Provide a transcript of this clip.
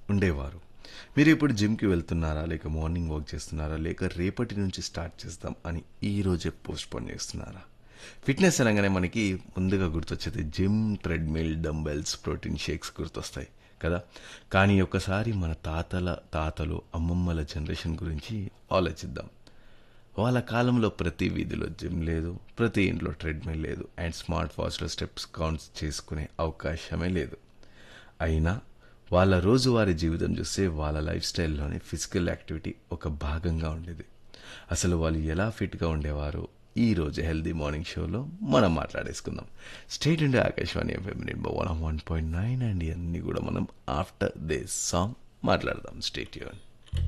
ఉండేవారు మీరు ఇప్పుడు జిమ్కి వెళ్తున్నారా లేక మార్నింగ్ వాక్ చేస్తున్నారా లేక రేపటి నుంచి స్టార్ట్ చేస్తాం అని ఈ రోజే పోస్ట్ పోన్ చేస్తున్నారా ఫిట్నెస్ అనగానే మనకి ముందుగా గుర్తొచ్చేది gym treadmill dumbbells protein shakes గుర్తొస్తాయి కదా కానీ ఒక్కసారి మన తాతల తాతలు అమ్మమ్మల జనరేషన్ గురించి ఆలోచిద్దాం వాళ్ళ కాలంలో ప్రతి వీధిలో జిమ్ లేదు ప్రతి ఇంట్లో ట్రెడ్మిల్ లేదు అండ్ స్మార్ట్ వాచ్లో స్టెప్స్ కౌంట్స్ చేసుకునే అవకాశమే లేదు అయినా వాళ్ళ రోజువారీ జీవితం చూస్తే వాళ్ళ లైఫ్ స్టైల్లోనే ఫిజికల్ యాక్టివిటీ ఒక భాగంగా ఉండేది అసలు వాళ్ళు ఎలా ఫిట్గా ఉండేవారో ఈ రోజు హెల్దీ మార్నింగ్ షోలో మనం మాట్లాడేసుకుందాం state India Akashvani FM number one one point nine and ఇవన్నీ కూడా మనం ఆఫ్టర్ దిస్ సాంగ్ మాట్లాడదాం స్టేట్ యూన్